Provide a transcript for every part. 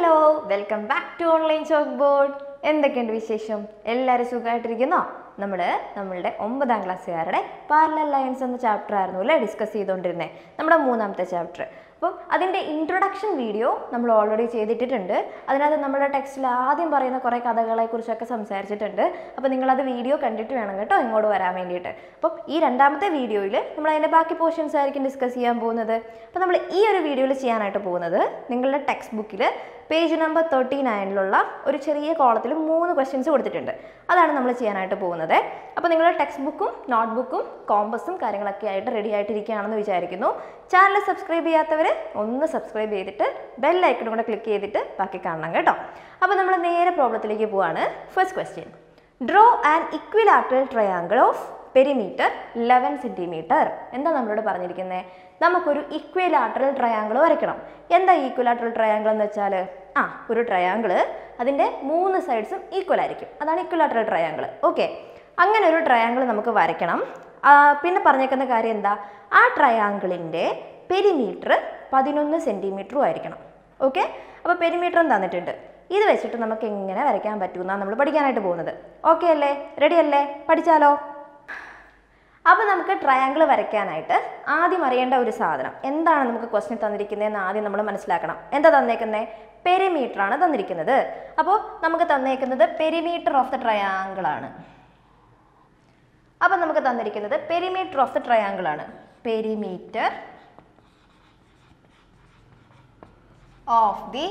hello welcome back to online chalkboard എന്തൊക്കെയുണ്ട് വിശേഷം എല്ലാവരും സുഖമായിട്ടിരിക്കുന്നോ നമ്മൾ നമ്മളുടെ ഒമ്പതാം ക്ലാസ്സുകാരുടെ പാരലൽ ലൈൻസ് എന്ന ചാപ്റ്റർ ആയിരുന്നു അല്ലേ ഡിസ്കസ് ചെയ്തുകൊണ്ടിരുന്നത് നമ്മുടെ മൂന്നാമത്തെ ചാപ്റ്റർ അപ്പം അതിൻ്റെ ഇൻട്രൊഡക്ഷൻ വീഡിയോ നമ്മൾ ഓൾറെഡി ചെയ്തിട്ടിട്ടുണ്ട് അതിനകത്ത് നമ്മുടെ ടെക്സ്റ്റിൽ ആദ്യം പറയുന്ന കുറേ കഥകളെക്കുറിച്ചൊക്കെ സംസാരിച്ചിട്ടുണ്ട് അപ്പോൾ നിങ്ങളത് വീഡിയോ കണ്ടിട്ട് വേണം കേട്ടോ ഇങ്ങോട്ട് വരാൻ വേണ്ടിയിട്ട് അപ്പം ഈ രണ്ടാമത്തെ വീഡിയോയിൽ നമ്മൾ അതിൻ്റെ ബാക്കി പോർഷൻസ് ആയിരിക്കും ഡിസ്കസ് ചെയ്യാൻ പോകുന്നത് അപ്പോൾ നമ്മൾ ഈ ഒരു വീഡിയോയിൽ ചെയ്യാനായിട്ട് പോകുന്നത് നിങ്ങളുടെ ടെക്സ്റ്റ് ബുക്കിൽ പേജ് നമ്പർ തേർട്ടി നയനിലുള്ള ഒരു ചെറിയ കോളത്തിൽ മൂന്ന് ക്വസ്റ്റ്യൻസ് കൊടുത്തിട്ടുണ്ട് അതാണ് നമ്മൾ ചെയ്യാനായിട്ട് പോകുന്നത് അപ്പോൾ നിങ്ങളുടെ ടെക്സ്റ്റ് ബുക്കും നോട്ട് ബുക്കും കോമ്പസും കാര്യങ്ങളൊക്കെ ആയിട്ട് റെഡി ആയിട്ടിരിക്കുകയാണെന്ന് വിചാരിക്കുന്നു ചാനൽ സബ്സ്ക്രൈബ് ചെയ്യാത്തവർ ഒന്ന് സബ്സ്ക്രൈബ് ചെയ്തിട്ട് ബെൽ ഐക്കണും കൂടെ ക്ലിക്ക് ചെയ്തിട്ട് ബാക്കി കാണണം കേട്ടോ അപ്പോൾ നമ്മൾ നേരെ പ്രോബ്ലത്തിലേക്ക് പോവാണ് first question draw an equilateral triangle of perimeter eleven centimetre എന്താ നമ്മളോട് പറഞ്ഞിരിക്കുന്നത് നമുക്കൊരു ഇക്വിലാറ്ററൽ ട്രയാങ്കിൾ വരയ്ക്കണം എന്താ ഈക്വലാറ്ററൽ ട്രയാങ്കിൾ എന്ന് വെച്ചാൽ ആ ഒരു ട്രയാങ്കിൾ അതിൻ്റെ മൂന്ന് സൈഡ്സും ഈക്വൽ ആയിരിക്കും അതാണ് ഇക്വലാറ്ററൽ ട്രയാങ്കിൾ ഓക്കെ അങ്ങനെ ഒരു ട്രയാങ്കിൾ നമുക്ക് വരയ്ക്കണം ആ, പിന്നെ പറഞ്ഞേക്കുന്ന കാര്യം എന്താ ആ ട്രയാങ്കിളിൻ്റെ പെരിമീറ്റർ പതിനൊന്ന് സെൻറ്റിമീറ്ററും ആയിരിക്കണം ഓക്കെ അപ്പോൾ പെരിമീറ്ററും തന്നിട്ടുണ്ട് ഇത് വെച്ചിട്ട് നമുക്ക് എങ്ങനെ വരയ്ക്കാൻ പറ്റുമെന്നാണ് നമ്മൾ പഠിക്കാനായിട്ട് പോകുന്നത് ഓക്കെ അല്ലേ റെഡി അല്ലേ പഠിച്ചാലോ അപ്പോൾ നമുക്ക് ട്രയാങ്കിൾ വരയ്ക്കാനായിട്ട് ആദ്യം അറിയേണ്ട ഒരു സാധനം എന്താണ് നമുക്ക് ക്വസ്റ്റ്യൻ തന്നിരിക്കുന്നതെന്ന് ആദ്യം നമ്മൾ മനസ്സിലാക്കണം എന്താ തന്നേക്കുന്നത് പെരിമീറ്റർ ആണ് തന്നിരിക്കുന്നത് അപ്പോൾ നമുക്ക് തന്നേക്കുന്നത് പെരിമീറ്റർ ഓഫ് ദ ട്രയാങ്കിൾ ആണ് അപ്പോൾ നമുക്ക് തന്നിരിക്കുന്നത് പെരിമീറ്റർ ഓഫ് ദ ട്രയാങ്കിൾ ആണ് പെരിമീറ്റർ ഓഫ് ദി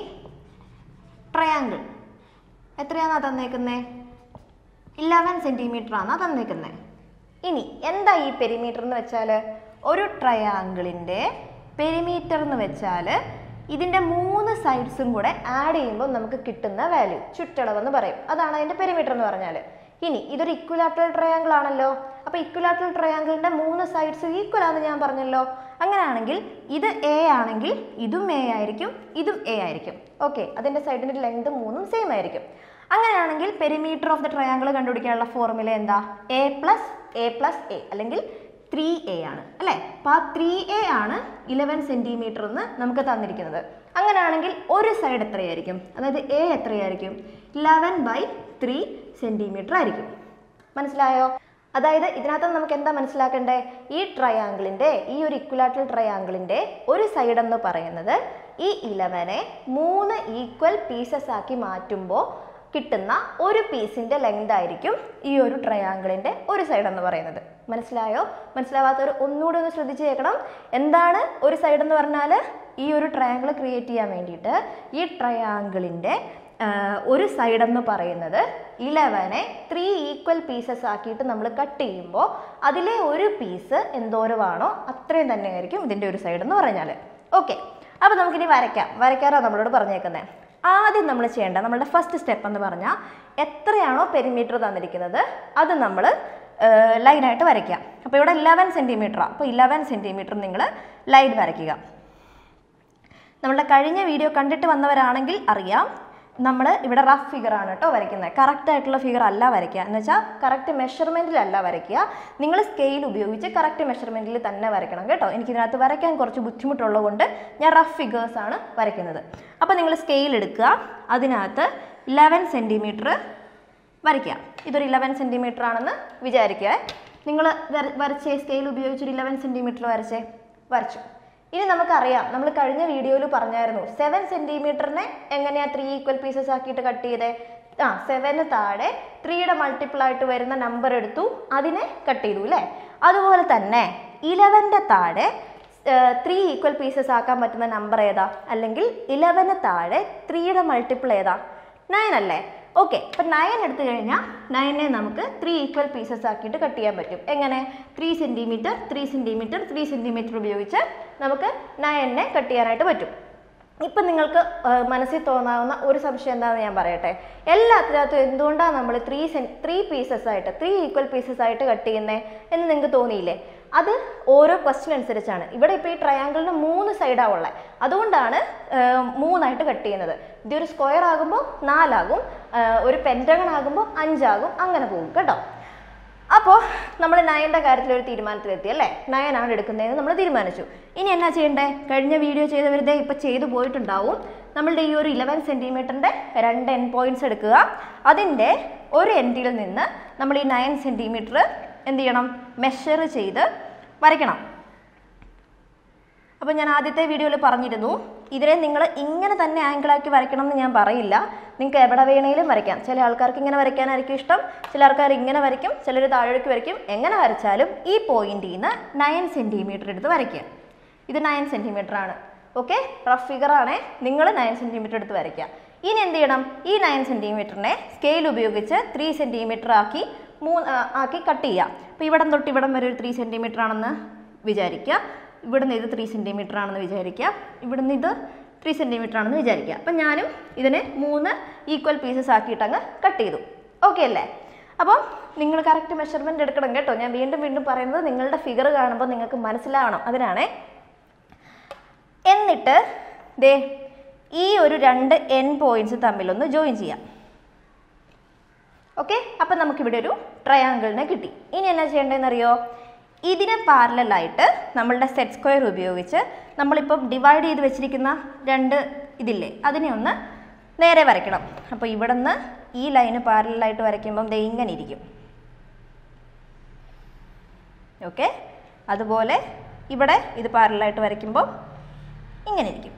ട്രയാങ്കിൾ എത്രയാണാ തന്നേക്കുന്നത് ഇലവൻ സെൻറ്റിമീറ്റർ ആണ് തന്നേക്കുന്നത് ഇനി എന്താ ഈ പെരിമീറ്റർ എന്ന് വെച്ചാൽ ഒരു ട്രയാങ്കിളിൻ്റെ പെരിമീറ്റർ എന്ന് വെച്ചാൽ ഇതിൻ്റെ മൂന്ന് സൈഡ്സും കൂടെ ആഡ് ചെയ്യുമ്പോൾ നമുക്ക് കിട്ടുന്ന വാല്യൂ ചുറ്റളവെന്ന് പറയും അതാണ് അതിൻ്റെ പെരിമീറ്റർ എന്ന് പറഞ്ഞാൽ ഇനി ഇതൊരു ഇക്വലാറ്ററൽ ട്രയാങ്കിൾ ആണല്ലോ അപ്പോൾ ഇക്വലാറ്ററൽ ട്രയാങ്കിളിൻ്റെ മൂന്ന് സൈഡ്സ് ഈക്വൽ ആണെന്ന് ഞാൻ പറഞ്ഞല്ലോ അങ്ങനെയാണെങ്കിൽ ഇത് എ ആണെങ്കിൽ ഇതും എ ആയിരിക്കും ഇതും എ ആയിരിക്കും ഓക്കെ അതിൻ്റെ സൈഡിൻ്റെ ലെങ്ത് മൂന്നും സെയിം ആയിരിക്കും അങ്ങനെയാണെങ്കിൽ പെരിമീറ്റർ ഓഫ് ദ ട്രയാങ്കിൾ കണ്ടുപിടിക്കാനുള്ള ഫോർമുല എന്താ A plus A plus A അല്ലെങ്കിൽ ത്രീ എ ആണ് അല്ലേ അപ്പോൾ ആ ത്രീ എ ആണ് ഇലവൻ സെൻറ്റിമീറ്റർ എന്ന് നമുക്ക് തന്നിരിക്കുന്നത് അങ്ങനെയാണെങ്കിൽ ഒരു സൈഡ് എത്രയായിരിക്കും അതായത് എ എത്രയായിരിക്കും ഇലവൻ ബൈ ത്രീ സെൻറ്റിമീറ്റർ ആയിരിക്കും മനസ്സിലായോ അതായത് ഇതിനകത്ത് നമുക്ക് എന്താ മനസ്സിലാക്കണ്ടേ ഈ ട്രയാങ്കിളിൻ്റെ ഈ ഒരു ഇക്വലാറ്ററൽ ട്രയാങ്കിളിൻ്റെ ഒരു സൈഡ് എന്ന് പറയുന്നത് ഈ ഇലവനെ മൂന്ന് ഈക്വൽ പീസസ് ആക്കി മാറ്റുമ്പോൾ കിട്ടുന്ന ഒരു പീസിൻ്റെ ലെങ്ത് ആയിരിക്കും ഈ ഒരു ട്രയാങ്കിളിൻ്റെ ഒരു സൈഡ് എന്ന് പറയുന്നത് മനസ്സിലായോ മനസ്സിലാവാത്തവർ ഒന്നുകൂടി ഒന്ന് ശ്രദ്ധിച്ച് കേൾക്കണം എന്താണ് ഒരു സൈഡ് എന്ന് പറഞ്ഞാൽ ഈ ഒരു ട്രയാങ്കിൾ ക്രിയേറ്റ് ചെയ്യാൻ വേണ്ടിയിട്ട് ഈ ട്രയാങ്കിളിൻ്റെ ഒരു സൈഡ് എന്ന് പറയുന്നത് ഇലവനെ ത്രീ ഈക്വൽ പീസസ് ആക്കിയിട്ട് നമ്മൾ കട്ട് ചെയ്യുമ്പോൾ അതിലെ ഒരു പീസ് എന്തോരമാണോ അത്രയും തന്നെ ആയിരിക്കും ഇതിൻ്റെ ഒരു സൈഡ് എന്ന് പറഞ്ഞാൽ ഓക്കെ അപ്പോൾ നമുക്കിനി വരയ്ക്കാം വരയ്ക്കാറോ നമ്മളോട് പറഞ്ഞേക്കുന്നത് ആദ്യം നമ്മൾ ചെയ്യേണ്ട നമ്മളുടെ ഫസ്റ്റ് സ്റ്റെപ്പ് എന്ന് പറഞ്ഞാൽ എത്രയാണോ പെരിമീറ്റർ തന്നിരിക്കുന്നത് അത് നമ്മൾ ലൈനായിട്ട് വരയ്ക്കുക അപ്പോൾ ഇവിടെ ഇലവൻ സെൻറ്റിമീറ്ററാണ് അപ്പോൾ ഇലവൻ സെൻറ്റിമീറ്റർ നിങ്ങൾ ലൈൻ വരയ്ക്കുക നമ്മളുടെ കഴിഞ്ഞ വീഡിയോ കണ്ടിട്ട് വന്നവരാണെങ്കിൽ അറിയാം നമ്മൾ ഇവിടെ റഫ് ഫിഗർ ആണ് കേട്ടോ വരയ്ക്കുന്നത് കറക്റ്റ് ആയിട്ടുള്ള ഫിഗർ അല്ല വരയ്ക്കുക എന്ന് വെച്ചാൽ കറക്റ്റ് മെഷർമെൻറ്റിലല്ല വരയ്ക്കുക നിങ്ങൾ സ്കെയിൽ ഉപയോഗിച്ച് കറക്റ്റ് മെഷർമെൻറ്റിൽ തന്നെ വരയ്ക്കണം കേട്ടോ എനിക്കിതിനകത്ത് വരയ്ക്കാൻ കുറച്ച് ബുദ്ധിമുട്ടുള്ളതുകൊണ്ട് ഞാൻ റഫ് ഫിഗേഴ്സ് ആണ് വരയ്ക്കുന്നത് അപ്പോൾ നിങ്ങൾ സ്കെയിൽ എടുക്കുക അതിനകത്ത് ലെവൻ സെൻറ്റിമീറ്റർ വരയ്ക്കുക ഇതൊരു ഇലവൻ സെൻറ്റിമീറ്റർ ആണെന്ന് വിചാരിക്കുക നിങ്ങൾ വരച്ചേ സ്കെയിൽ ഉപയോഗിച്ചൊരു ഇലവൻ സെൻറ്റിമീറ്റർ വരച്ചേ വരച്ചു ഇനി നമുക്കറിയാം നമ്മൾ കഴിഞ്ഞ വീഡിയോയിൽ പറഞ്ഞായിരുന്നു സെവൻ സെൻറ്റിമീറ്ററിനെ എങ്ങനെയാണ് ത്രീ ഈക്വൽ പീസസ് ആക്കിയിട്ട് കട്ട് ചെയ്തേ ആ സെവന് താഴെ ത്രീയുടെ മൾട്ടിപ്പിൾ ആയിട്ട് വരുന്ന നമ്പർ എടുത്തു അതിനെ കട്ട് ചെയ്തു അല്ലേ അതുപോലെ തന്നെ ഇലവൻ്റെ താഴെ ത്രീ ഈക്വൽ പീസസ് ആക്കാൻ പറ്റുന്ന നമ്പർ ഏതാ അല്ലെങ്കിൽ ഇലവന് താഴെ ത്രീയുടെ മൾട്ടിപ്പിൾ ഏതാ നയൻ അല്ലേ ഓക്കെ അപ്പം നയൻ എടുത്തു കഴിഞ്ഞാൽ നയനെ നമുക്ക് ത്രീ ഈക്വൽ പീസസ് ആക്കിയിട്ട് കട്ട് ചെയ്യാൻ പറ്റും എങ്ങനെ three centimetre three centimetre three centimetre ഉപയോഗിച്ച് നമുക്ക് നയനെ കട്ട് ചെയ്യാനായിട്ട് പറ്റും ഇപ്പം നിങ്ങൾക്ക് ആ, മനസ്സിൽ തോന്നാവുന്ന ഒരു സംശയം എന്താണെന്ന് ഞാൻ പറയട്ടെ എല്ലാത്തിനകത്തും എന്തുകൊണ്ടാണ് നമ്മൾ ത്രീ സെൻ ത്രീ പീസസ് ആയിട്ട് ത്രീ ഈക്വൽ പീസസ് ആയിട്ട് കട്ട് ചെയ്യുന്നത് എന്ന് നിങ്ങൾക്ക് തോന്നിയില്ലേ അത് ഓരോ ക്വസ്റ്റ്യൻ അനുസരിച്ചാണ് ഇവിടെ ഇപ്പോൾ ഈ ട്രയാങ്കിളിന് മൂന്ന് സൈഡാണ് ഉള്ളത് അതുകൊണ്ടാണ് ആ, മൂന്നായിട്ട് കട്ട് ചെയ്യുന്നത് ഇതൊരു സ്ക്വയർ ആകുമ്പോൾ നാലാകും ആ, ഒരു പെൻറ്റഗൺ ആകുമ്പോൾ അഞ്ചാകും അങ്ങനെ പോകും കേട്ടോ അപ്പോൾ നമ്മൾ നയൻ്റെ കാര്യത്തിൽ ഒരു തീരുമാനത്തിലെത്തി അല്ലേ നയനാണ് എടുക്കുന്നതെന്ന് നമ്മൾ തീരുമാനിച്ചു ഇനി എന്നാ ചെയ്യണ്ടേ കഴിഞ്ഞ വീഡിയോ ചെയ്തവരുടെ ഇപ്പോൾ ചെയ്തു പോയിട്ടുണ്ടാവും നമ്മളുടെ ഈ ഒരു ഇലവൻ സെൻറ്റിമീറ്ററിൻ്റെ രണ്ട് എൻ പോയിന്റ്സ് എടുക്കുക അതിൻ്റെ ഒരു എൻഡിൽ നിന്ന് നമ്മൾ ഈ നയൻ സെൻറ്റിമീറ്റർ എന്ത് ചെയ്യണം മെഷർ ചെയ്ത് വരയ്ക്കണം അപ്പോൾ ഞാൻ ആദ്യത്തെ വീഡിയോയിൽ പറഞ്ഞിരുന്നു ഇതിനെ നിങ്ങൾ ഇങ്ങനെ തന്നെ ആംഗിളാക്കി വരയ്ക്കണം എന്ന് ഞാൻ പറയില്ല നിങ്ങൾക്ക് എവിടെ വേണേലും വരയ്ക്കാം ചില ആൾക്കാർക്ക് ഇങ്ങനെ വരയ്ക്കാനായിരിക്കും ഇഷ്ടം ചില ആൾക്കാർ ഇങ്ങനെ വരയ്ക്കും ചിലർ താഴേക്ക് വരയ്ക്കും എങ്ങനെ വരച്ചാലും ഈ പോയിന്റിൽ നിന്ന് നയൻ സെൻറ്റിമീറ്റർ എടുത്ത് വരയ്ക്കുക ഇത് നയൻ സെൻറ്റിമീറ്റർ ആണ് ഓക്കെ റഫ് ഫിഗർ ആണേ നിങ്ങൾ നയൻ സെൻറ്റിമീറ്റർ എടുത്ത് വരയ്ക്കുക ഇനി എന്ത് ചെയ്യണം ഈ നയൻ സെൻറ്റിമീറ്ററിനെ സ്കെയിൽ ഉപയോഗിച്ച് ത്രീ സെൻറ്റിമീറ്റർ ആക്കി മൂന്ന് ആക്കി കട്ട് ചെയ്യുക അപ്പോൾ ഇവിടം തൊട്ട് ഇവിടം വരെ ഒരു ത്രീ സെൻറ്റിമീറ്റർ ആണെന്ന് വിചാരിക്കുക ഇവിടുന്ന് ഇത് ത്രീ സെൻറ്റിമീറ്റർ ആണെന്ന് വിചാരിക്കുക ഇവിടുന്ന് ഇത് ത്രീ സെൻറ്റിമീറ്റർ ആണെന്ന് വിചാരിക്കുക അപ്പം ഞാനും ഇതിനെ മൂന്ന് ഈക്വൽ പീസസ് ആക്കിയിട്ട് അങ്ങ് കട്ട് ചെയ്തു ഓക്കെ അല്ലേ അപ്പോൾ നിങ്ങൾ കറക്റ്റ് മെഷർമെൻറ്റ് എടുക്കണം കേട്ടോ ഞാൻ വീണ്ടും വീണ്ടും പറയുന്നത് നിങ്ങളുടെ ഫിഗർ കാണുമ്പോൾ നിങ്ങൾക്ക് മനസ്സിലാവണം അതിനാണേ എന്നിട്ട് ദേ ഈ ഒരു രണ്ട് എൻ പോയിന്റ്സ് തമ്മിലൊന്ന് ജോയിൻ ചെയ്യാം ഓക്കെ അപ്പം നമുക്കിവിടെ ഒരു ട്രയാങ്കിളിനെ കിട്ടി ഇനി എന്നാ ചെയ്യേണ്ടതെന്ന് അറിയോ ഇതിന് പാരലായിട്ട് നമ്മളുടെ സെറ്റ് സ്ക്വയർ ഉപയോഗിച്ച് നമ്മളിപ്പം ഡിവൈഡ് ചെയ്ത് വെച്ചിരിക്കുന്ന രണ്ട് ഇതില്ലേ അതിനെ ഒന്ന് നേരെ വരയ്ക്കണം അപ്പോൾ ഇവിടെ നിന്ന് ഈ ലൈന് പാരലായിട്ട് വരയ്ക്കുമ്പം ദേ ഇങ്ങനെ ഇരിക്കും ഓക്കെ അതുപോലെ ഇവിടെ ഇത് പാരലായിട്ട് വരയ്ക്കുമ്പോൾ ഇങ്ങനെ ഇരിക്കും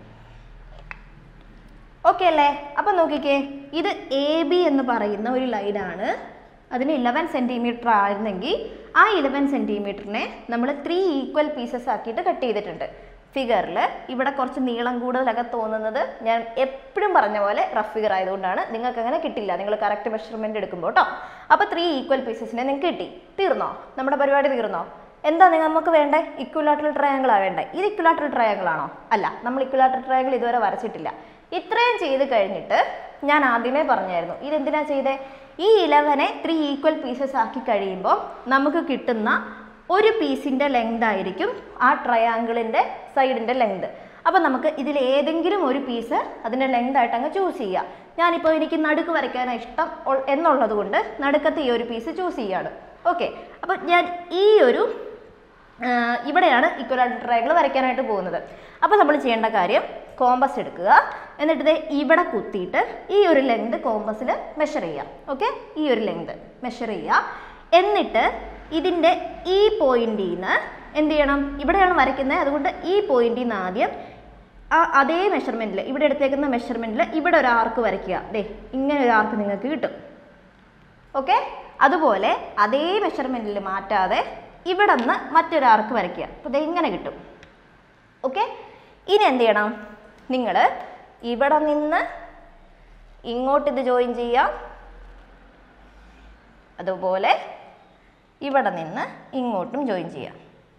ഓക്കെ അല്ലേ അപ്പം നോക്കിക്കേ ഇത് എ ബി എന്ന് പറയുന്ന ഒരു ലൈനാണ് അതിന് ഇലവൻ സെൻറ്റിമീറ്റർ ആയിരുന്നെങ്കിൽ ആ ഇലവൻ സെൻറ്റിമീറ്ററിനെ നമ്മൾ ത്രീ ഈക്വൽ പീസസ് ആക്കിയിട്ട് കട്ട് ചെയ്തിട്ടുണ്ട് ഫിഗറിൽ ഇവിടെ കുറച്ച് നീളം കൂടുതലൊക്കെ തോന്നുന്നത് ഞാൻ എപ്പോഴും പറഞ്ഞ പോലെ റഫ് ഫിഗർ ആയതുകൊണ്ടാണ് നിങ്ങൾക്ക് അങ്ങനെ കിട്ടില്ല നിങ്ങൾ കറക്റ്റ് മെഷർമെൻറ്റ് എടുക്കുമ്പോൾ കേട്ടോ അപ്പോൾ ത്രീ ഈക്വൽ പീസസിനെ നിങ്ങൾക്ക് കിട്ടി തീർന്നോ നമ്മുടെ പരിപാടി തീർന്നോ എന്താ നിങ്ങൾ നമുക്ക് വേണ്ടേ ഇക്വലാറ്ററൽ ട്രയാങ്കിൾ ആ വേണ്ടേ ഇത് ഇക്വലാറ്ററൽ ട്രയാങ്കിൾ ആണോ അല്ല നമ്മൾ ഇക്വലാറ്ററൽ ട്രയാങ്കിൾ ഇതുവരെ വരച്ചിട്ടില്ല ഇത്രയും ചെയ്ത് കഴിഞ്ഞിട്ട് ഞാൻ ആദ്യമേ പറഞ്ഞായിരുന്നു ഇതെന്തിനാ ചെയ്തേ ഈ ഇലവനെ ത്രീ ഈക്വൽ പീസസ് ആക്കി കഴിയുമ്പോൾ നമുക്ക് കിട്ടുന്ന ഒരു പീസിൻ്റെ ലെങ്ത് ആയിരിക്കും ആ ട്രയാങ്കിളിൻ്റെ സൈഡിൻ്റെ ലെങ്ത് അപ്പോൾ നമുക്ക് ഇതിൽ ഏതെങ്കിലും ഒരു പീസ് അതിൻ്റെ ലെങ്ത് ആയിട്ട് അങ്ങ് ചൂസ് ചെയ്യാം ഞാനിപ്പോൾ എനിക്ക് നടുക്ക് വരയ്ക്കാനാണ് ഇഷ്ടം ഉൾ- എന്നുള്ളത് കൊണ്ട് നടുക്കത്തെ ഈ ഒരു പീസ് ചൂസ് ചെയ്യാണ് ഓക്കെ അപ്പോൾ ഞാൻ ഈ ഒരു ആ, ഇവിടെയാണ് ഇക്വലാറ്റർ ട്രയാങ്കിൾ വരയ്ക്കാനായിട്ട് പോകുന്നത് അപ്പോൾ നമ്മൾ ചെയ്യേണ്ട കാര്യം കോമ്പസ് എടുക്കുക എന്നിട്ട് ദേ ഇവിടെ കുത്തിയിട്ട് ഈ ഒരു ലെങ്ത് കോമ്പസിൽ മെഷർ ചെയ്യുക ഓക്കെ ഈ ഒരു ലെങ്ത് മെഷർ ചെയ്യുക എന്നിട്ട് ഇതിൻ്റെ ഈ പോയിന്റിൽ നിന്ന് എന്ത് ചെയ്യണം ഇവിടെയാണ് വരയ്ക്കുന്നത് അതുകൊണ്ട് ഈ പോയിന്റിൽ നിന്ന് ആദ്യം ആ അതേ മെഷർമെൻറ്റിൽ ഇവിടെ എടുത്തേക്കുന്ന മെഷർമെൻറ്റിൽ ഇവിടെ ഒരു ആർക്ക് വരയ്ക്കുക ദേ ഇങ്ങനെ ഒരു ആർക്ക് നിങ്ങൾക്ക് കിട്ടും ഓക്കെ അതുപോലെ അതേ മെഷർമെൻറ്റിൽ മാറ്റാതെ ഇവിടെ നിന്ന് മറ്റൊരു ആർക്ക് വരയ്ക്കുക അപ്പോൾ ദേ ഇങ്ങനെ കിട്ടും ഓക്കെ ഇനി എന്ത് ചെയ്യണം നിങ്ങൾ ഇവിടെ നിന്ന് ഇങ്ങോട്ട് ഇത് ജോയിൻ ചെയ്യാം അതുപോലെ ഇവിടെ നിന്ന് ഇങ്ങോട്ടും ജോയിൻ ചെയ്യാം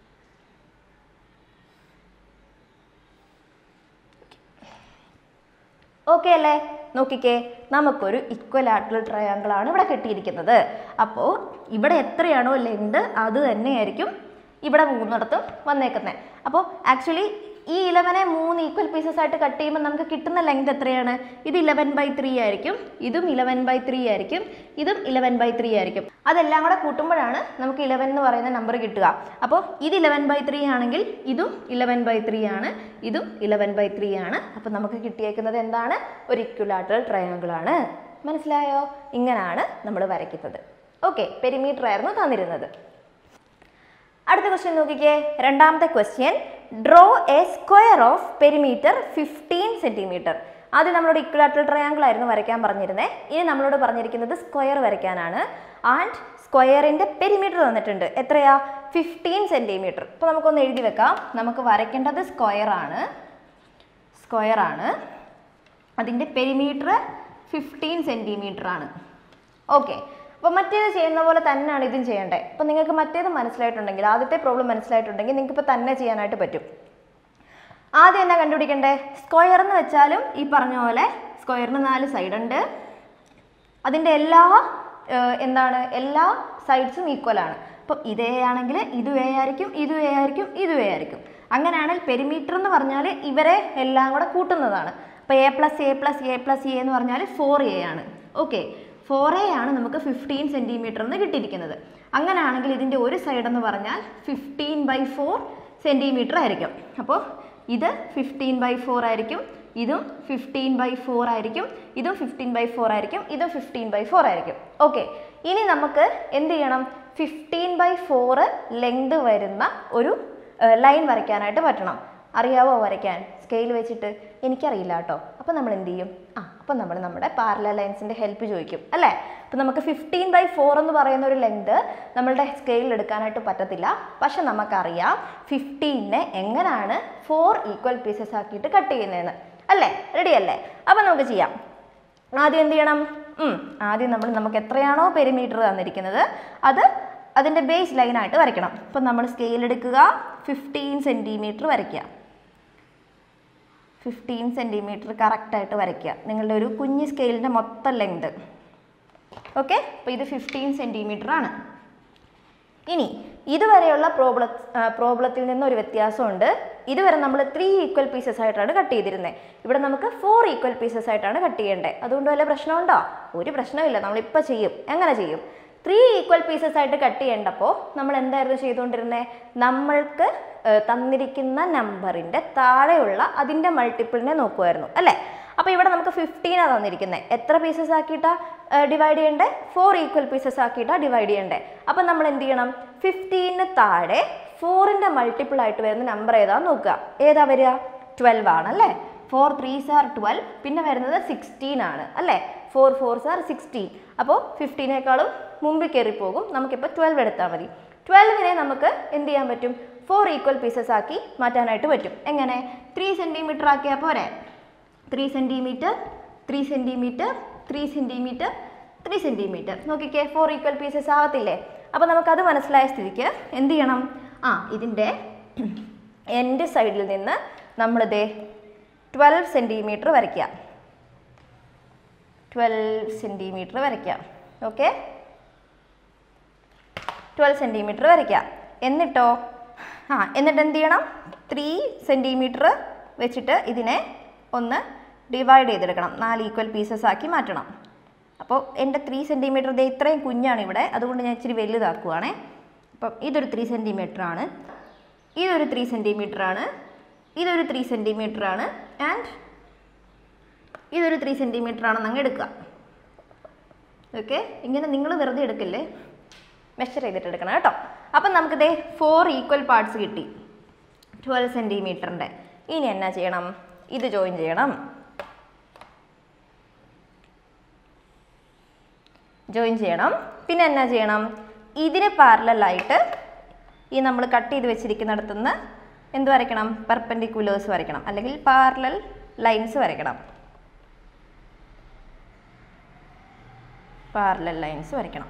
ഓക്കെ അല്ലേ നോക്കിക്കേ നമുക്കൊരു ഇക്വലാറ്ററൽ ട്രയാങ്കിൾ ആണ് ഇവിടെ കിട്ടിയിരിക്കുന്നത് അപ്പോൾ ഇവിടെ എത്രയാണോ ലെങ്ത് അത് തന്നെയായിരിക്കും ഇവിടെ മൂന്നിടത്തും വന്നേക്കുന്നത് അപ്പോൾ ആക്ച്വലി ഈ ഇലവനെ മൂന്ന് ഈക്വൽ പീസസ് ആയിട്ട് കട്ട് ചെയ്യുമ്പോൾ നമുക്ക് കിട്ടുന്ന ലെങ്ത് എത്രയാണ് ഇത് ഇലവൻ ബൈ ത്രീ ആയിരിക്കും ഇതും ഇലവൻ ബൈ ത്രീ ആയിരിക്കും ഇതും ഇലവൻ ബൈ ത്രീ ആയിരിക്കും അതെല്ലാം കൂടെ കൂട്ടുമ്പോഴാണ് നമുക്ക് ഇലവൻ എന്ന് പറയുന്ന നമ്പർ കിട്ടുക അപ്പോൾ ഇത് ഇലവൻ ബൈ ത്രീ ആണെങ്കിൽ ഇതും ഇലവൻ ബൈ ത്രീ ആണ് ഇതും ഇലവൻ ബൈ ത്രീ ആണ് അപ്പോൾ നമുക്ക് കിട്ടിയേക്കുന്നത് എന്താണ് ഒരു ഇക്വലാറ്ററൽ ട്രയാങ്കിൾ ആണ് മനസ്സിലായോ ഇങ്ങനെയാണ് നമ്മൾ വരയ്ക്കുന്നത് ഓക്കെ പെരിമീറ്റർ ആയിരുന്നു തന്നിരുന്നത് അടുത്ത ക്വസ്റ്റ്യൻ നോക്കിക്കേ രണ്ടാമത്തെ question draw a square of perimeter fifteen centimetre ആദ്യം നമ്മളോട് ഇക്വലാറ്ററൽ ട്രയാങ്കിൾ ആയിരുന്നു വരയ്ക്കാൻ പറഞ്ഞിരുന്നത് ഇനി നമ്മളോട് പറഞ്ഞിരിക്കുന്നത് സ്ക്വയർ വരയ്ക്കാനാണ് ആൻഡ് സ്ക്വയറിൻ്റെ പെരിമീറ്റർ തന്നിട്ടുണ്ട് എത്രയാ ഫിഫ്റ്റീൻ സെൻറ്റിമീറ്റർ ഇപ്പോൾ നമുക്കൊന്ന് എഴുതി വെക്കാം നമുക്ക് വരയ്ക്കേണ്ടത് സ്ക്വയർ ആണ് സ്ക്വയർ ആണ് അതിൻ്റെ പെരിമീറ്റർ ഫിഫ്റ്റീൻ സെൻറ്റിമീറ്റർ ആണ് ഓക്കെ അപ്പോൾ മറ്റേത് ചെയ്യുന്ന പോലെ തന്നെയാണ് ഇതും ചെയ്യേണ്ടത് അപ്പോൾ നിങ്ങൾക്ക് മറ്റേത് മനസ്സിലായിട്ടുണ്ടെങ്കിൽ ആദ്യത്തെ പ്രോബ്ലം മനസ്സിലായിട്ടുണ്ടെങ്കിൽ നിങ്ങൾക്ക് ഇപ്പോൾ തന്നെ ചെയ്യാനായിട്ട് പറ്റും ആദ്യം എന്നാ കണ്ടുപിടിക്കണ്ടേ സ്ക്വയർ എന്ന് വെച്ചാലും ഈ പറഞ്ഞ പോലെ സ്ക്വയറിന് നാല് സൈഡ് ഉണ്ട് അതിൻ്റെ എല്ലാ ഏഹ്, എന്താണ് എല്ലാ സൈഡ്സും ഈക്വൽ ആണ് അപ്പോൾ ഇത് എ ആണെങ്കിൽ ഇതും എ ആയിരിക്കും ഇതും എ ആയിരിക്കും ഇതും എ ആയിരിക്കും അങ്ങനെയാണെങ്കിൽ പെരിമീറ്റർ എന്ന് പറഞ്ഞാൽ ഇവരെ എല്ലാം കൂടെ കൂട്ടുന്നതാണ് അപ്പോൾ a plus A plus A plus a എന്ന് പറഞ്ഞാൽ ഫോർ എ ആണ് ഓക്കെ ഫോർ എ ആണ് നമുക്ക് ഫിഫ്റ്റീൻ സെൻറ്റിമീറ്റർ എന്ന് കിട്ടിയിരിക്കുന്നത് അങ്ങനെയാണെങ്കിൽ ഇതിൻ്റെ ഒരു സൈഡ് എന്ന് പറഞ്ഞാൽ ഫിഫ്റ്റീൻ ബൈ ഫോർ സെൻറ്റിമീറ്റർ ആയിരിക്കും അപ്പോൾ ഇത് ഫിഫ്റ്റീൻ ബൈ ഫോർ ആയിരിക്കും ഇതും ഫിഫ്റ്റീൻ ബൈ ഫോർ ആയിരിക്കും ഇതും ഫിഫ്റ്റീൻ ബൈ ഫോർ ആയിരിക്കും ഇതും ഫിഫ്റ്റീൻ ബൈ ഫോർ ആയിരിക്കും ഓക്കെ ഇനി നമുക്ക് എന്ത് ചെയ്യണം ഫിഫ്റ്റീൻ ബൈ ഫോറ് ലെങ്ത് വരുന്ന ഒരു ലൈൻ വരയ്ക്കാനായിട്ട് പറ്റണം അറിയാവോ വരയ്ക്കാൻ സ്കെയിൽ വെച്ചിട്ട് എനിക്കറിയില്ല കേട്ടോ അപ്പോൾ നമ്മൾ എന്ത് ചെയ്യും ആ അപ്പോൾ നമ്മൾ നമ്മുടെ പാരല ലൈൻസിൻ്റെ ഹെൽപ്പ് ചോദിക്കും അല്ലേ അപ്പോൾ നമുക്ക് ഫിഫ്റ്റീൻ ബൈ ഫോർ എന്ന് പറയുന്ന ഒരു ലെങ്ത് നമ്മളുടെ സ്കെയിലിൽ എടുക്കാനായിട്ട് പറ്റത്തില്ല പക്ഷെ നമുക്കറിയാം ഫിഫ്റ്റീനെ എങ്ങനെയാണ് ഫോർ ഈക്വൽ പീസസ് ആക്കിയിട്ട് കട്ട് ചെയ്യുന്നതെന്ന് അല്ലേ റെഡി അല്ലേ അപ്പോൾ നമുക്ക് ചെയ്യാം ആദ്യം എന്ത് ചെയ്യണം ഉം, ആദ്യം നമ്മൾ നമുക്ക് എത്രയാണോ പെരിമീറ്റർ തന്നിരിക്കുന്നത് അത് അതിൻ്റെ ബേസ് ലൈനായിട്ട് വരയ്ക്കണം അപ്പം നമ്മൾ സ്കെയിൽ എടുക്കുക ഫിഫ്റ്റീൻ സെൻറ്റിമീറ്റർ വരയ്ക്കുക ഫിഫ്റ്റീൻ സെൻറ്റിമീറ്റർ കറക്റ്റായിട്ട് വരയ്ക്കുക നിങ്ങളുടെ ഒരു കുഞ്ഞ് സ്കെയിലിൻ്റെ മൊത്തം ലെങ്ത് ഓക്കെ അപ്പോൾ ഇത് ഫിഫ്റ്റീൻ സെൻറ്റിമീറ്റർ ആണ് ഇനി ഇതുവരെയുള്ള പ്രോബ്ല പ്രോബ്ലത്തിൽ നിന്ന് ഒരു വ്യത്യാസമുണ്ട് ഇതുവരെ നമ്മൾ ത്രീ ഈക്വൽ പീസസ് ആയിട്ടാണ് കട്ട് ചെയ്തിരുന്നത് ഇവിടെ നമുക്ക് ഫോർ ഈക്വൽ പീസസ് ആയിട്ടാണ് കട്ട് ചെയ്യേണ്ടത് അതുകൊണ്ട് വല്ല പ്രശ്നമുണ്ടോ ഒരു പ്രശ്നമില്ല നമ്മളിപ്പോൾ ചെയ്യും എങ്ങനെ ചെയ്യും ത്രീ ഈക്വൽ പീസസ് ആയിട്ട് കട്ട് ചെയ്യേണ്ടപ്പോൾ നമ്മൾ എന്തായിരുന്നു ചെയ്തുകൊണ്ടിരുന്നത് നമ്മൾക്ക് ഏഹ്, തന്നിരിക്കുന്ന നമ്പറിൻ്റെ താഴെയുള്ള അതിൻ്റെ മൾട്ടിപ്പിളിനെ നോക്കുമായിരുന്നു അല്ലേ അപ്പോൾ ഇവിടെ നമുക്ക് ഫിഫ്റ്റീനാണ് തന്നിരിക്കുന്നത് എത്ര പീസസ് ആക്കിയിട്ടാ ഡിവൈഡ് ചെയ്യണ്ടേ ഫോർ ഈക്വൽ പീസസ് ആക്കിയിട്ടാ ഡിവൈഡ് ചെയ്യണ്ടേ അപ്പം നമ്മൾ എന്ത് ചെയ്യണം ഫിഫ്റ്റീന് താഴെ ഫോറിൻ്റെ മൾട്ടിപ്പിൾ ആയിട്ട് വരുന്ന നമ്പർ ഏതാന്ന് നോക്കുക ഏതാ വരിക ട്വൽവ് ആണ് അല്ലേ ഫോർ ത്രീ സാർ ട്വൽവ് പിന്നെ വരുന്നത് സിക്സ്റ്റീൻ ആണ് അല്ലേ ഫോർ ഫോർ സാർ സിക്സ്റ്റീൻ അപ്പോൾ ഫിഫ്റ്റീനേക്കാളും മുമ്പിൽ കയറിപ്പോകും നമുക്കിപ്പോൾ ട്വൽവ് എടുത്താൽ മതി ട്വൽവിനെ നമുക്ക് എന്ത് ചെയ്യാൻ പറ്റും ഫോർ ഈക്വൽ പീസസ് ആക്കി മാറ്റാനായിട്ട് പറ്റും എങ്ങനെ ത്രീ സെൻറ്റിമീറ്റർ ആക്കിയാൽ പോരെ three centimetre three centimetre three centimetre three centimetre നോക്കിക്കേ ഫോർ ഈക്വൽ പീസസ് ആവത്തില്ലേ അപ്പോൾ നമുക്കത് മനസ്സിലായ സ്ഥിതിക്ക് എന്ത് ചെയ്യണം ആ ഇതിൻ്റെ എൻ്റെ സൈഡിൽ നിന്ന് നമ്മളിതേ ട്വൽവ് സെൻറ്റിമീറ്റർ വരയ്ക്കുക ട്വൽവ് സെൻറ്റിമീറ്റർ വരയ്ക്കാം ഓക്കെ ട്വൽവ് സെൻറ്റിമീറ്റർ വരയ്ക്കാം എന്നിട്ടോ ആ എന്നിട്ട് എന്ത് ചെയ്യണം ത്രീ സെൻറ്റിമീറ്റർ വെച്ചിട്ട് ഇതിനെ ഒന്ന് ഡിവൈഡ് ചെയ്തെടുക്കണം നാല് ഈക്വൽ പീസസ് ആക്കി മാറ്റണം അപ്പോൾ എൻ്റെ ത്രീ സെൻറ്റിമീറ്റർ ദേ ഇത്രയും കുഞ്ഞാണ് ഇവിടെ അതുകൊണ്ട് ഞാൻ ഇച്ചിരി വലുതാക്കുവാണേ അപ്പം ഇതൊരു ത്രീ സെൻറ്റിമീറ്റർ ആണ് ഇതൊരു ത്രീ സെൻറ്റിമീറ്റർ ആണ് ഇതൊരു ത്രീ സെൻറ്റിമീറ്റർ ആണ് ആൻഡ് ഇതൊരു ത്രീ സെൻറ്റിമീറ്റർ ആണെന്ന് അങ്ങ് എടുക്കുക ഓക്കെ ഇങ്ങനെ നിങ്ങൾ വെറുതെ എടുക്കല്ലേ മെഷർ ചെയ്തിട്ട് എടുക്കണം കേട്ടോ അപ്പം നമുക്കിതേ ഫോർ ഈക്വൽ പാർട്സ് കിട്ടി ട്വൽവ് സെൻറ്റിമീറ്ററിൻ്റെ ഇനി എന്നാ ചെയ്യണം ഇത് ജോയിൻ ചെയ്യണം ജോയിൻ ചെയ്യണം പിന്നെ എന്നാ ചെയ്യണം ഇതിന് പാരലായിട്ട് ഈ നമ്മൾ കട്ട് ചെയ്ത് വെച്ചിരിക്കുന്നിടത്തുനിന്ന് എന്ത് വരയ്ക്കണം പെർപെൻഡിക്കുലേഴ്സ് വരയ്ക്കണം അല്ലെങ്കിൽ പാരലൽ ലൈൻസ് വരയ്ക്കണം പാരലൽ ലൈൻസ് വരയ്ക്കണം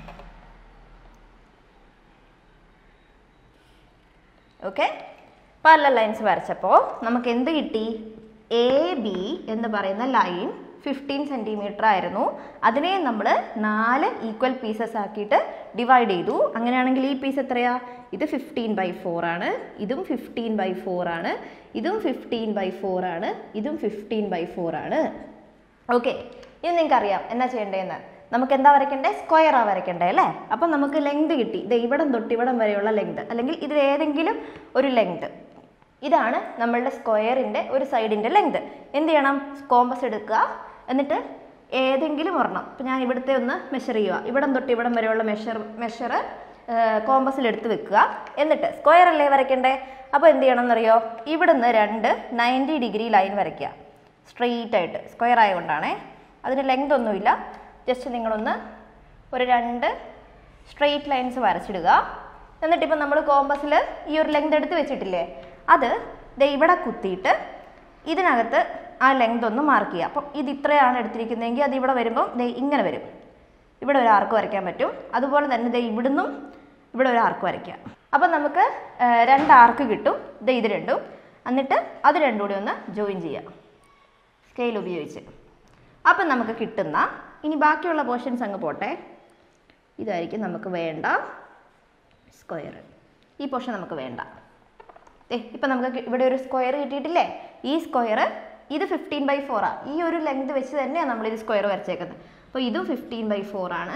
ഓക്കെ പാരലൽ ലൈൻസ് വരച്ചപ്പോൾ നമുക്ക് എന്ത് കിട്ടി എ ബി എന്ന് പറയുന്ന ലൈൻ ഫിഫ്റ്റീൻ സെൻറ്റിമീറ്റർ ആയിരുന്നു അതിനെ നമ്മൾ നാല് ഈക്വൽ പീസസ് ആക്കിയിട്ട് ഡിവൈഡ് ചെയ്തു അങ്ങനെയാണെങ്കിൽ ഈ പീസ് എത്രയാ ഇത് ഫിഫ്റ്റീൻ ബൈ ഫോർ ആണ് ഇതും ഫിഫ്റ്റീൻ ബൈ ഫോർ ആണ് ഇതും ഫിഫ്റ്റീൻ ബൈ ഫോർ ആണ് ഇതും ഫിഫ്റ്റീൻ ബൈ ഫോർ ആണ് ഓക്കെ ഇനി നിങ്ങൾക്ക് അറിയാം എന്നാ ചെയ്യേണ്ടതെന്ന് നമുക്ക് എന്താ വരയ്ക്കണ്ടേ സ്ക്വയറാ വരയ്ക്കണ്ടേ അല്ലേ അപ്പം നമുക്ക് ലെങ്ത് കിട്ടി ഇത് ഇവിടം തൊട്ട് ഇവിടം വരെയുള്ള ലെങ്ത് അല്ലെങ്കിൽ ഇതിൽ ഏതെങ്കിലും ഒരു ലെങ്ത് ഇതാണ് നമ്മളുടെ സ്ക്വയറിൻ്റെ ഒരു സൈഡിൻ്റെ ലെങ്ത് എന്ത് ചെയ്യണം കോമ്പസ് എടുക്കുക എന്നിട്ട് ഏതെങ്കിലും ഒരെണ്ണം ഇപ്പം ഞാൻ ഇവിടുത്തെ ഒന്ന് മെഷർ ചെയ്യുക ഇവിടം തൊട്ട് ഇവിടം വരെയുള്ള മെഷർ മെഷർ കോമ്പസിൽ എടുത്ത് വെക്കുക എന്നിട്ട് സ്ക്വയർ അല്ലേ വരയ്ക്കണ്ടേ അപ്പോൾ എന്ത് ചെയ്യണം എന്നറിയോ ഇവിടുന്ന് രണ്ട് നയൻറ്റി ഡിഗ്രി ലൈൻ വരയ്ക്കുക സ്ട്രെയിറ്റ് ആയിട്ട് സ്ക്വയർ ആയതുകൊണ്ടാണേ അതിന് ലെങ്ത് ഒന്നുമില്ല ജസ്റ്റ് നിങ്ങളൊന്ന് ഒരു രണ്ട് സ്ട്രെയിറ്റ് ലൈൻസ് വരച്ചിടുക എന്നിട്ട് ഇപ്പം നമ്മൾ കോമ്പസിൽ ഈ ഒരു ലെങ്ത് എടുത്ത് വെച്ചിട്ടില്ലേ അത് ദേ ഇവിടെ കുത്തിയിട്ട് ഇതിനകത്ത് ആ ലെങ്ത് ഒന്ന് മാർക്ക് ചെയ്യുക അപ്പം ഇത് ഇത്രയാണ് എടുത്തിരിക്കുന്നതെങ്കിൽ അത് ഇവിടെ വരുമ്പം ദേ ഇങ്ങനെ വരും ഇവിടെ ഒരു ആർക്ക് വരയ്ക്കാൻ പറ്റും അതുപോലെ തന്നെ ദേ ഇവിടുന്നും ഇവിടെ ഒരു ആർക്ക് വരയ്ക്കുക അപ്പം നമുക്ക് ആ, രണ്ട് ആർക്ക് കിട്ടും ദേ ഇത് രണ്ടും എന്നിട്ട് അത് രണ്ടും കൂടി ഒന്ന് ജോയിൻ ചെയ്യാം സ്കെയിൽ ഉപയോഗിച്ച് അപ്പം നമുക്ക് കിട്ടുന്ന ഇനി ബാക്കിയുള്ള പോർഷൻസ് അങ്ങ് പോട്ടെ ഇതായിരിക്കും നമുക്ക് വേണ്ട സ്ക്വയർ ഈ പോർഷൻ നമുക്ക് വേണ്ട ഏ ഇപ്പം നമുക്ക് കി- ഇവിടെ ഒരു സ്ക്വയർ കിട്ടിയിട്ടില്ലേ ഈ സ്ക്വയർ ഇത് ഫിഫ്റ്റീൻ ബൈ ഫോറാണ് ഈ ഒരു ലെങ്ത് വെച്ച് തന്നെയാണ് നമ്മൾ ഇത് സ്ക്വയർ വരച്ചേക്കുന്നത് അപ്പോൾ ഇതും ഫിഫ്റ്റീൻ ബൈ ഫോർ ആണ്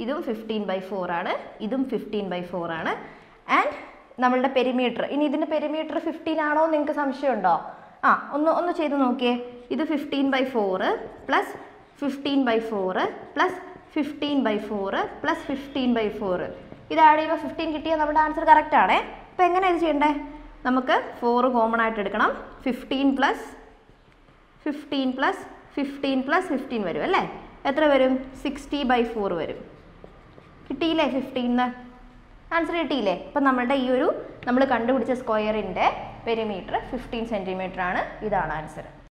ഇതും ഫിഫ്റ്റീൻ ബൈ ഫോർ ആണ് ഇതും ഫിഫ്റ്റീൻ ബൈ ഫോർ ആണ് ആൻഡ് നമ്മളുടെ പെരിമീറ്റർ ഇനി ഇതിൻ്റെ പെരിമീറ്റർ ഫിഫ്റ്റീൻ ആണോ എന്ന് നിങ്ങൾക്ക് സംശയമുണ്ടോ ആ ഒന്ന് ഒന്ന് ചെയ്ത് നോക്കിയേ ഇത് fifteen by four plus fifteen by four plus fifteen by four plus fifteen by four ഇത് ആഡ് ചെയ്യുമ്പോൾ ഫിഫ്റ്റീൻ കിട്ടിയാൽ നമ്മുടെ ആൻസർ കറക്റ്റ് ആണേ അപ്പോൾ എങ്ങനെയാണ് ഇത് ചെയ്യണ്ടേ നമുക്ക് ഫോറ് കോമൺ ആയിട്ട് എടുക്കണം fifteen plus fifteen plus fifteen plus fifteen വരും അല്ലേ എത്ര വരും സിക്സ്റ്റി ബൈ ഫോർ വരും കിട്ടിയില്ലേ ഫിഫ്റ്റീന്ന് ആൻസർ കിട്ടിയില്ലേ അപ്പം നമ്മളുടെ ഈ ഒരു നമ്മൾ കണ്ടുപിടിച്ച സ്ക്വയറിൻ്റെ പെരിമീറ്റർ ഫിഫ്റ്റീൻ സെൻറ്റിമീറ്റർ ആണ് ഇതാണ് ആൻസർ